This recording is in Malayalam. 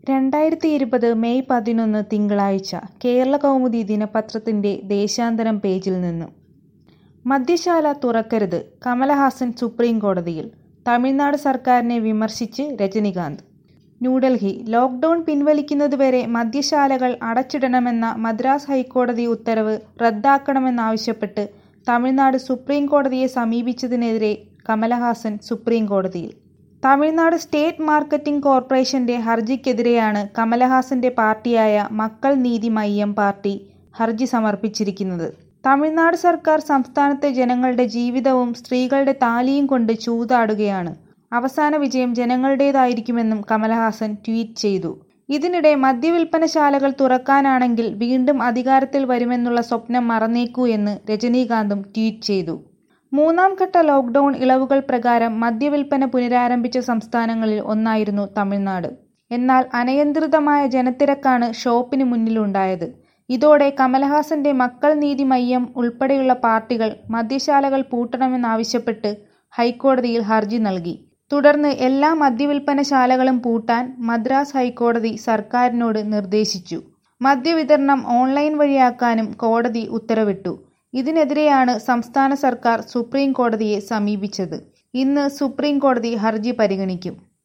രണ്ടായിരത്തി ഇരുപത് മെയ് പതിനൊന്ന് തിങ്കളാഴ്ച കേരളകൗമുദി ദിനപത്രത്തിന്റെ ദേശാന്തരം പേജിൽ നിന്ന് മദ്യശാല തുറക്കരുത് കമലഹാസൻ സുപ്രീംകോടതിയിൽ തമിഴ്നാട് സർക്കാരിനെ വിമർശിച്ച് രജനികാന്ത് ന്യൂഡൽഹി ലോക്ഡൌൺ പിൻവലിക്കുന്നതുവരെ മദ്യശാലകൾ അടച്ചിടണമെന്ന മദ്രാസ് ഹൈക്കോടതി ഉത്തരവ് റദ്ദാക്കണമെന്നാവശ്യപ്പെട്ട് തമിഴ്നാട് സുപ്രീംകോടതിയെ സമീപിച്ചതിനെതിരെ കമലഹാസൻ സുപ്രീംകോടതിയിൽ തമിഴ്നാട് സ്റ്റേറ്റ് മാർക്കറ്റിംഗ് കോർപ്പറേഷന്റെ ഹർജിക്കെതിരെയാണ് കമലഹാസന്റെ പാർട്ടിയായ മക്കൾ നീതി മയ്യം പാർട്ടി ഹർജി സമർപ്പിച്ചിരിക്കുന്നത് തമിഴ്നാട് സർക്കാർ സംസ്ഥാനത്തെ ജനങ്ങളുടെ ജീവിതവും സ്ത്രീകളുടെ താലിയും കൊണ്ട് ചൂതാടുകയാണ് അവസാന വിജയം ജനങ്ങളുടേതായിരിക്കുമെന്നും കമലഹാസൻ ട്വീറ്റ് ചെയ്തു ഇതിനിടെ മദ്യവിൽപ്പനശാലകൾ തുറക്കാനാണെങ്കിൽ വീണ്ടും അധികാരത്തിൽ വരുമെന്നുള്ള സ്വപ്നം മറന്നേക്കൂ എന്ന് രജനീകാന്തും ട്വീറ്റ് ചെയ്തു മൂന്നാം ഘട്ട ലോക്ഡൌൺ ഇളവുകൾ പ്രകാരം മദ്യവിൽപ്പന പുനരാരംഭിച്ച സംസ്ഥാനങ്ങളിൽ ഒന്നായിരുന്നു തമിഴ്നാട് എന്നാൽ അനിയന്ത്രിതമായ ജനത്തിരക്കാണ് ഷോപ്പിന് മുന്നിലുണ്ടായത് ഇതോടെ കമലഹാസന്റെ മക്കൾ നീതി മയ്യം ഉൾപ്പെടെയുള്ള പാർട്ടികൾ മദ്യശാലകൾ പൂട്ടണമെന്നാവശ്യപ്പെട്ട് ഹൈക്കോടതിയിൽ ഹർജി നൽകി തുടർന്ന് എല്ലാ മദ്യവിൽപ്പനശാലകളും പൂട്ടാൻ മദ്രാസ് ഹൈക്കോടതി സർക്കാരിനോട് നിർദ്ദേശിച്ചു മദ്യവിതരണം ഓൺലൈൻ വഴിയാക്കാനും കോടതി ഉത്തരവിട്ടു ഇതിനെതിരെയാണ് സംസ്ഥാന സർക്കാർ സുപ്രീം കോടതിയെ സമീപിച്ചത് ഇന്ന് സുപ്രീം കോടതി ഹർജി പരിഗണിക്കും